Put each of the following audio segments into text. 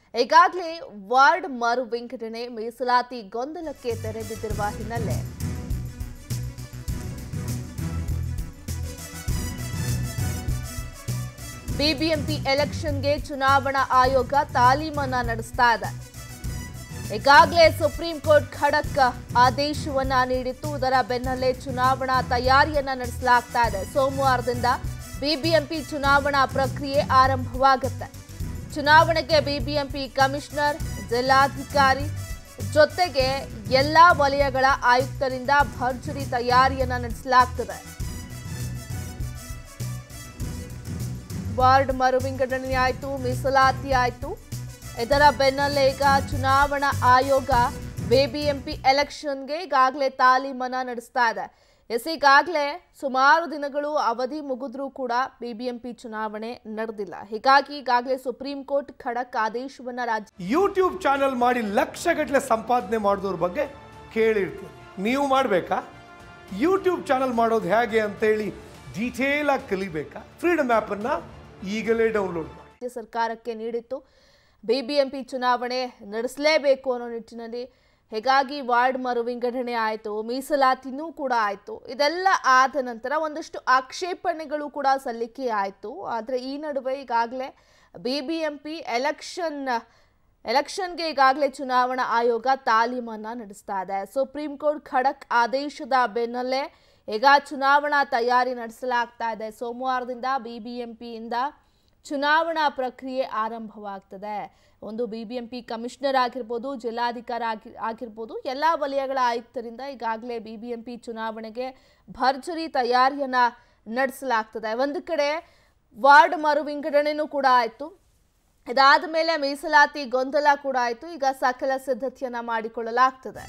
ಈಗಾಗಲೇ ವಾರ್ಡ್ ಮರು ವಿಂಗಡಣೆ ಮೀಸಲಾತಿ ಗೊಂದಲಕ್ಕೆ ತೆರೆದಿದ್ದಿರುವ ಹಿನ್ನೆಲೆ ಬಿಬಿಎಂಪಿ ಎಲೆಕ್ಷನ್ಗೆ ಚುನಾವಣಾ ಆಯೋಗ ತಾಲೀಮನ್ನ ನಡೆಸ್ತಾ ಇದೆ ಈಗಾಗಲೇ ಸುಪ್ರೀಂ ಕೋರ್ಟ್ ಖಡಕ್ ಆದೇಶವನ್ನ ನೀಡಿತ್ತು ಇದರ ಬೆನ್ನಲ್ಲೇ ಚುನಾವಣಾ ತಯಾರಿಯನ್ನ ನಡೆಸಲಾಗ್ತಾ ಇದೆ ಸೋಮವಾರದಿಂದ ಬಿಬಿಎಂಪಿ ಚುನಾವಣಾ ಪ್ರಕ್ರಿಯೆ ಆರಂಭವಾಗುತ್ತೆ ಚುನಾವಣೆಗೆ ಬಿಬಿಎಂಪಿ ಕಮಿಷನರ್ ಜಿಲ್ಲಾಧಿಕಾರಿ ಜೊತೆಗೆ ಎಲ್ಲಾ ವಲಯಗಳ ಆಯುಕ್ತರಿಂದ ಭರ್ಜರಿ ತಯಾರಿಯನ್ನ ನಡೆಸಲಾಗ್ತದೆ ವಾರ್ಡ್ ಮರು ವಿಂಗಡಣೆ ಆಯಿತು ಮೀಸಲಾತಿ ಆಯಿತು ಇದರ ಬೆನ್ನಲ್ಲೇ ಈಗ ಚುನಾವಣಾ ಆಯೋಗ ಬಿಬಿಎಂಪಿ ಎಲೆಕ್ಷನ್ಗೆ ಈಗಾಗಲೇ ತಾಲೀಮನ್ನ ನಡೆಸ್ತಾ ಇದೆ ಎಸ್ ಈಗಾಗಲೇ ಸುಮಾರು ದಿನಗಳು ಅವಧಿ ಮುಗಿದ್ರೂ ಕೂಡ ಬಿಬಿಎಂಪಿ ಚುನಾವಣೆ ನಡೆದಿಲ್ಲ ಹೀಗಾಗಿ ಈಗಾಗಲೇ ಸುಪ್ರೀಂ ಕೋರ್ಟ್ ಖಡಕ್ ಆದೇಶವನ್ನ ರಾಜ್ಯ ಯೂಟ್ಯೂಬ್ ಚಾನಲ್ ಮಾಡಿ ಲಕ್ಷಗಟ್ಟಲೆ ಸಂಪಾದನೆ ಮಾಡಿದವ್ರ ಬಗ್ಗೆ ಕೇಳಿರ್ತೀವಿ ನೀವು ಮಾಡಬೇಕಾ ಯೂಟ್ಯೂಬ್ ಚಾನಲ್ ಮಾಡೋದು ಹೇಗೆ ಅಂತೇಳಿ ಡೀಟೇಲ್ ಆಗಿ ಕಲಿಬೇಕಾ ಫ್ರೀಡಮ್ ಆ್ಯಪನ್ನು ಈಗಲೇ ಡೌನ್ಲೋಡ್ ಮಾಡಿ ರಾಜ್ಯ ಸರ್ಕಾರಕ್ಕೆ ನೀಡಿತ್ತು ಬಿಬಿಎಂಪಿ ಚುನಾವಣೆ ನಡೆಸಲೇಬೇಕು ಅನ್ನೋ ನಿಟ್ಟಿನಲ್ಲಿ ಹೀಗಾಗಿ ವಾರ್ಡ್ ಮರು ವಿಂಗಡಣೆ ಆಯಿತು ಮೀಸಲಾತಿನೂ ಕೂಡ ಆಯಿತು ಇದೆಲ್ಲ ಆದ ನಂತರ ಒಂದಷ್ಟು ಆಕ್ಷೇಪಣೆಗಳು ಕೂಡ ಸಲ್ಲಿಕೆ ಆಯಿತು ಆದರೆ ಈ ನಡುವೆ ಈಗಾಗಲೇ B B M P election ಎಲೆಕ್ಷನ್ಗೆ ಈಗಾಗಲೇ ಚುನಾವಣಾ ಆಯೋಗ ತಾಲೀಮನ್ನ ನಡೆಸ್ತಾ ಇದೆ ಸುಪ್ರೀಂ ಕೋರ್ಟ್ ಖಡಕ್ ಆದೇಶದ ಬೆನ್ನಲ್ಲೇ ಈಗ ಚುನಾವಣಾ ತಯಾರಿ ನಡೆಸಲಾಗ್ತಾ ಇದೆ ಸೋಮವಾರದಿಂದ ಬಿಬಿಎಂಪಿಯಿಂದ ಚುನಾವಣಾ ಪ್ರಕ್ರಿಯೆ ಆರಂಭವಾಗ್ತದೆ ಒಂದು ಬಿಬಿಎಂಪಿ ಕಮಿಷನರ್ ಆಗಿರ್ಬೋದು ಜಿಲ್ಲಾಧಿಕಾರಿ ಆಗಿ ಆಗಿರ್ಬೋದು ಎಲ್ಲ ವಲಯಗಳ ಆಯುಕ್ತರಿಂದ ಈಗಾಗಲೇ ಬಿಬಿಎಂಪಿ ಚುನಾವಣೆಗೆ ಭರ್ಜರಿ ತಯಾರಿಯನ್ನ ನಡೆಸಲಾಗ್ತದೆ ಒಂದು ಕಡೆ ವಾರ್ಡ್ ಮರು ವಿಂಗಡಣೆನೂ ಕೂಡ ಆಯಿತು ಇದಾದ ಮೇಲೆ ಮೀಸಲಾತಿ ಗೊಂದಲ ಕೂಡ ಆಯಿತು ಈಗ ಸಕಲ ಸಿದ್ಧತೆಯನ್ನ ಮಾಡಿಕೊಳ್ಳಲಾಗ್ತದೆ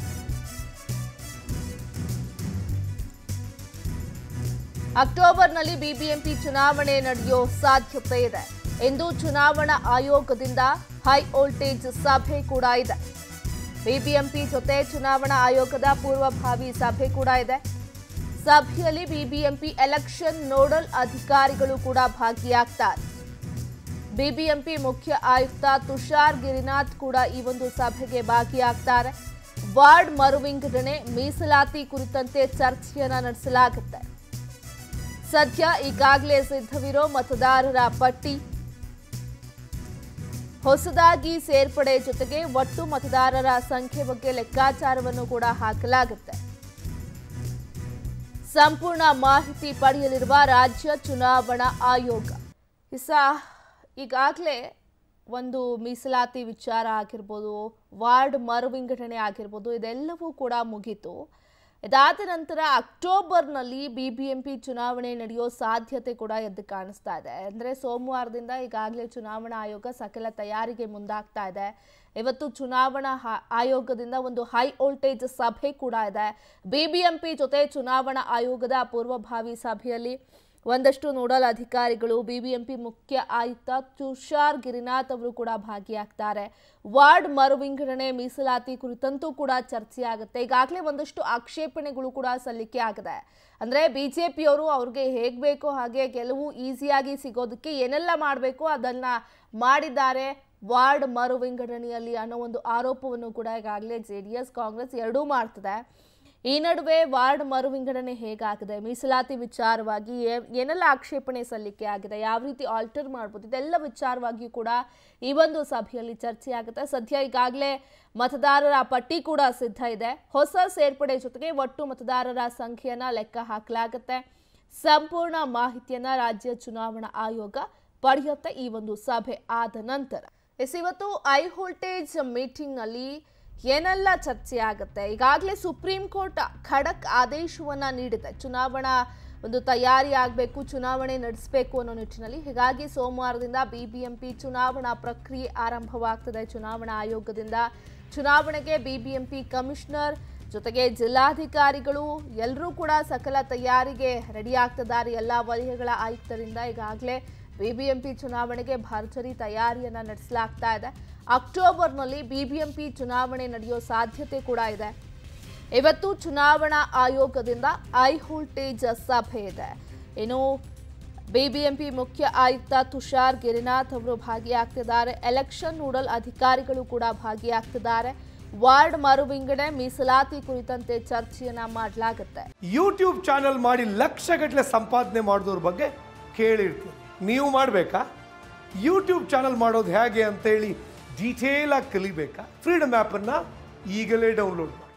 ಅಕ್ಟೋಬರ್ನಲ್ಲಿ ಬಿಬಿಎಂಪಿ ಚುನಾವಣೆ ನಡೆಯೋ ಸಾಧ್ಯತೆ ಇದೆ ಇಂದು ಚುನಾವಣಾ ಆಯೋಗದಿಂದ ಹೈ ವೋಲ್ಟೇಜ್ ಸಭೆ ಕೂಡ ಇದೆ ಬಿಬಿಎಂಪಿ ಜೊತೆ ಚುನಾವಣಾ ಆಯೋಗದ ಪೂರ್ವಭಾವಿ ಸಭೆ ಕೂಡ ಇದೆ ಸಭೆಯಲ್ಲಿ ಬಿಬಿಎಂಪಿ ಎಲೆಕ್ಷನ್ ನೋಡಲ್ ಅಧಿಕಾರಿಗಳು ಕೂಡ ಭಾಗಿಯಾಗ್ತಾರೆ ಬಿಬಿಎಂಪಿ ಮುಖ್ಯ ಆಯುಕ್ತ ತುಷಾರ್ ಗಿರಿನಾಥ್ ಕೂಡ ಈ ಒಂದು ಸಭೆಗೆ ಭಾಗಿಯಾಗ್ತಾರೆ ವಾರ್ಡ್ ಮರು ವಿಂಗಡಣೆ ಮೀಸಲಾತಿ ಕುರಿತಂತೆ ಚರ್ಚೆಯನ್ನ ನಡೆಸಲಾಗುತ್ತೆ ಸದ್ಯ ಈಗಾಗಲೇ ಸಿದ್ಧವಿರೋ ಮತದಾರರ ಪಟ್ಟಿ ಹೊಸದಾಗಿ ಸೇರ್ಪಡೆ ಜೊತೆಗೆ ಒಟ್ಟು ಮತದಾರರ ಸಂಖ್ಯೆ ಬಗ್ಗೆ ಲೆಕ್ಕಾಚಾರವನ್ನು ಕೂಡ ಹಾಕಲಾಗುತ್ತೆ ಸಂಪೂರ್ಣ ಮಾಹಿತಿ ಪಡೆಯಲಿರುವ ರಾಜ್ಯ ಚುನಾವಣಾ ಆಯೋಗ ಇಸ ಈಗಾಗಲೇ ಒಂದು ಮೀಸಲಾತಿ ವಿಚಾರ ಆಗಿರ್ಬೋದು ವಾರ್ಡ್ ಮರು ವಿಂಗಡಣೆ ಆಗಿರ್ಬೋದು ಇದೆಲ್ಲವೂ ಕೂಡ ಮುಗೀತು ಇದಾದ ನಂತರ ಅಕ್ಟೋಬರ್ನಲ್ಲಿ ಬಿ ಬಿ ಎಂ ಪಿ ಚುನಾವಣೆ ನಡೆಯೋ ಸಾಧ್ಯತೆ ಕೂಡ ಎದ್ದು ಕಾಣಿಸ್ತಾ ಇದೆ ಅಂದರೆ ಸೋಮವಾರದಿಂದ ಈಗಾಗಲೇ ಚುನಾವಣಾ ಆಯೋಗ ಸಕಲ ತಯಾರಿಗೆ ಮುಂದಾಗ್ತಾ ಇದೆ ಇವತ್ತು ಚುನಾವಣಾ ಹಾ- ಆಯೋಗದಿಂದ ಒಂದು ಹೈ ವೋಲ್ಟೇಜ್ ಸಭೆ ಕೂಡ ಇದೆ ಬಿ ಬಿ ಎಂ ಪಿ ಜೊತೆ ಚುನಾವಣಾ ಆಯೋಗದ ಪೂರ್ವಭಾವಿ ಸಭೆಯಲ್ಲಿ ಒಂದಷ್ಟು ನೋಡಲ್ ಅಧಿಕಾರಿಗಳು ಬಿಬಿಎಂಪಿ ಮುಖ್ಯ ಆಯುಕ್ತ ತುಷಾರ್ ಗಿರಿನಾಥ್ ಅವರು ಕೂಡ ಭಾಗಿಯಾಗ್ತಾರೆ ವಾರ್ಡ್ ಮರು ವಿಂಗಡಣೆ ಮೀಸಲಾತಿ ಕುರಿತಂತೂ ಕೂಡ ಚರ್ಚೆ ಆಗುತ್ತೆ ಈಗಾಗಲೇ ಒಂದಷ್ಟು ಆಕ್ಷೇಪಣೆಗಳು ಕೂಡ ಸಲ್ಲಿಕೆ ಆಗಿದೆ ಅಂದ್ರೆ ಬಿಜೆಪಿಯವರು ಅವ್ರಿಗೆ ಹೇಗ್ ಬೇಕೋ ಹಾಗೆ ಗೆಲುವು ಈಸಿಯಾಗಿ ಸಿಗೋದಕ್ಕೆ ಏನೆಲ್ಲ ಮಾಡಬೇಕು ಅದನ್ನ ಮಾಡಿದ್ದಾರೆ ವಾರ್ಡ್ ಮರು ವಿಂಗಡಣೆಯಲ್ಲಿ ಅನ್ನೋ ಒಂದು ಆರೋಪವನ್ನು ಕೂಡ ಈಗಾಗಲೇ ಜೆ ಡಿ ಎಸ್ ಕಾಂಗ್ರೆಸ್ ಎರಡೂ ಮಾಡ್ತದೆ ಈ ನಡುವೆ ವಾರ್ಡ್ ಮರು ವಿಂಗಡಣೆ ಹೇಗಾಗಿದೆ ಮೀಸಲಾತಿ ವಿಚಾರವಾಗಿ ಏ- ಏನೆಲ್ಲ ಆಕ್ಷೇಪಣೆ ಸಲ್ಲಿಕೆ ಆಗಿದೆ ಯಾವ ರೀತಿ ಆಲ್ಟರ್ ಮಾಡ್ಬೋದು ಇದೆಲ್ಲ ವಿಚಾರವಾಗಿಯೂ ಕೂಡ ಈ ಒಂದು ಸಭೆಯಲ್ಲಿ ಚರ್ಚೆ ಆಗುತ್ತೆ ಸದ್ಯ ಈಗಾಗಲೇ ಮತದಾರರ ಪಟ್ಟಿ ಕೂಡ ಸಿದ್ಧ ಇದೆ ಹೊಸ ಸೇರ್ಪಡೆ ಜೊತೆಗೆ ಒಟ್ಟು ಮತದಾರರ ಸಂಖ್ಯೆಯನ್ನ ಲೆಕ್ಕ ಹಾಕಲಾಗುತ್ತೆ ಸಂಪೂರ್ಣ ಮಾಹಿತಿಯನ್ನ ರಾಜ್ಯ ಚುನಾವಣಾ ಆಯೋಗ ಪಡೆಯುತ್ತೆ ಈ ಒಂದು ಸಭೆ ಆದ ನಂತರ ಎಸ್ ಇವತ್ತು ಐ ವೋಲ್ಟೇಜ್ ಮೀಟಿಂಗ್ ನಲ್ಲಿ ಏನೆಲ್ಲ ಚರ್ಚೆ ಆಗುತ್ತೆ ಈಗಾಗಲೇ ಸುಪ್ರೀಂ ಕೋರ್ಟ್ ಖಡಕ್ ಆದೇಶವನ್ನ ನೀಡಿದೆ ಚುನಾವಣಾ ಒಂದು ತಯಾರಿ ಆಗಬೇಕು ಚುನಾವಣೆ ನಡೆಸಬೇಕು ಅನ್ನೋ ನಿಟ್ಟಿನಲ್ಲಿ ಹೀಗಾಗಿ ಸೋಮವಾರದಿಂದ ಬಿಬಿಎಂಪಿ ಚುನಾವಣಾ ಪ್ರಕ್ರಿಯೆ ಆರಂಭವಾಗ್ತದೆ ಚುನಾವಣಾ ಆಯೋಗದಿಂದ ಚುನಾವಣೆಗೆ ಬಿಬಿಎಂಪಿ ಕಮಿಷನರ್ ಜೊತೆಗೆ ಜಿಲ್ಲಾಧಿಕಾರಿಗಳು ಎಲ್ಲರೂ ಕೂಡ ಸಕಲ ತಯಾರಿಗೆ ರೆಡಿ ಆಗ್ತಿದ್ದಾರೆ ಎಲ್ಲ ವಲಯಗಳ ಆಯುಕ್ತರಿಂದ ಈಗಾಗಲೇ ಬಿಬಿಎಂಪಿ ಚುನಾವಣೆಗೆ ಭರ್ಜರಿ ತಯಾರಿಯನ್ನ ನಡೆಸಲಾಗ್ತಾ ಇದೆ ಅಕ್ಟೋಬರ್ನಲ್ಲಿ ಬಿಬಿಎಂಪಿ ಚುನಾವಣೆ ನಡೆಯೋ ಸಾಧ್ಯತೆ ಕೂಡ ಇದೆ ಇವತ್ತು ಚುನಾವಣಾ ಆಯೋಗದಿಂದ ಐ ವೋಲ್ಟೇಜ್ ಸಭೆ ಇದೆ ಇನ್ನು ಬಿಬಿಎಂಪಿ ಮುಖ್ಯ ಆಯುಕ್ತ ತುಷಾರ್ ಗಿರಿನಾಥ್ ಅವರು ಭಾಗಿಯಾಗ್ತಿದ್ದಾರೆ ಎಲೆಕ್ಷನ್ ನೋಡಲ್ ಅಧಿಕಾರಿಗಳು ಕೂಡ ಭಾಗಿಯಾಗ್ತಿದ್ದಾರೆ ವಾರ್ಡ್ ಮರು ವಿಂಗಡಣೆ ಮೀಸಲಾತಿ ಕುರಿತಂತೆ ಚರ್ಚೆಯನ್ನ ಮಾಡಲಾಗುತ್ತೆ ಯೂಟ್ಯೂಬ್ ಚಾನಲ್ ಮಾಡಿ ಲಕ್ಷಗಟ್ಟಲೆ ಸಂಪಾದನೆ ಮಾಡಿದವ್ರ ಬಗ್ಗೆ ಕೇಳಿರ್ತೀವಿ ನೀವು ಮಾಡಬೇಕಾ ಯೂಟ್ಯೂಬ್ ಚಾನಲ್ ಮಾಡೋದು ಹೇಗೆ ಅಂತೇಳಿ ಡೀಟೇಲ್ ಆಗಿ ಕಲಿಬೇಕಾ ಫ್ರೀಡಮ್ ಆ್ಯಪನ್ನು ಈಗಲೇ ಡೌನ್ಲೋಡ್ ಮಾಡಿ